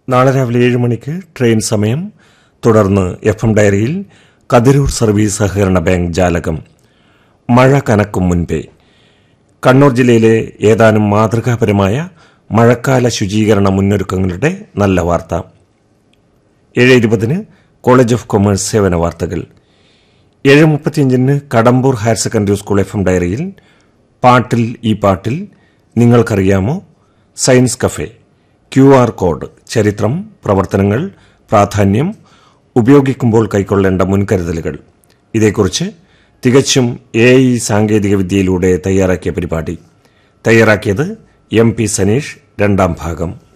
നാളെ രാവിലെ ഏഴ് മണിക്ക് ട്രെയിൻ സമയം തുടർന്ന് എഫ് എം ഡയറിയിൽ കതിരൂർ സർവീസ് സഹകരണ ബാങ്ക് ജാലകം മഴ കനക്കും മുൻപേ കണ്ണൂർ ജില്ലയിലെ ഏതാനും മാതൃകാപരമായ മഴക്കാല ശുചീകരണ മുന്നൊരുക്കങ്ങളുടെ നല്ല വാർത്ത ഏഴ് ഇരുപതിന് കോളേജ് ഓഫ് കൊമേഴ്സ് സേവന വാർത്തകൾ ഏഴ് മുപ്പത്തിയഞ്ചിന് Kadambur higher secondary school F M ഡയറിയിൽ പാട്ടിൽ ഈ പാട്ടിൽ നിങ്ങൾക്കറിയാമോ science cafe Q R code ചരിത്രം പ്രവർത്തനങ്ങൾ പ്രാധാന്യം ഉപയോഗിക്കുമ്പോൾ കൈക്കൊള്ളേണ്ട മുൻകരുതലുകൾ ഇതേക്കുറിച്ച് തികച്ചും എ ഐ സാങ്കേതിക വിദ്യയിലൂടെ തയ്യാറാക്കിയ പരിപാടി തയ്യാറാക്കിയത് എം പി സനീഷ് രണ്ടാം ഭാഗം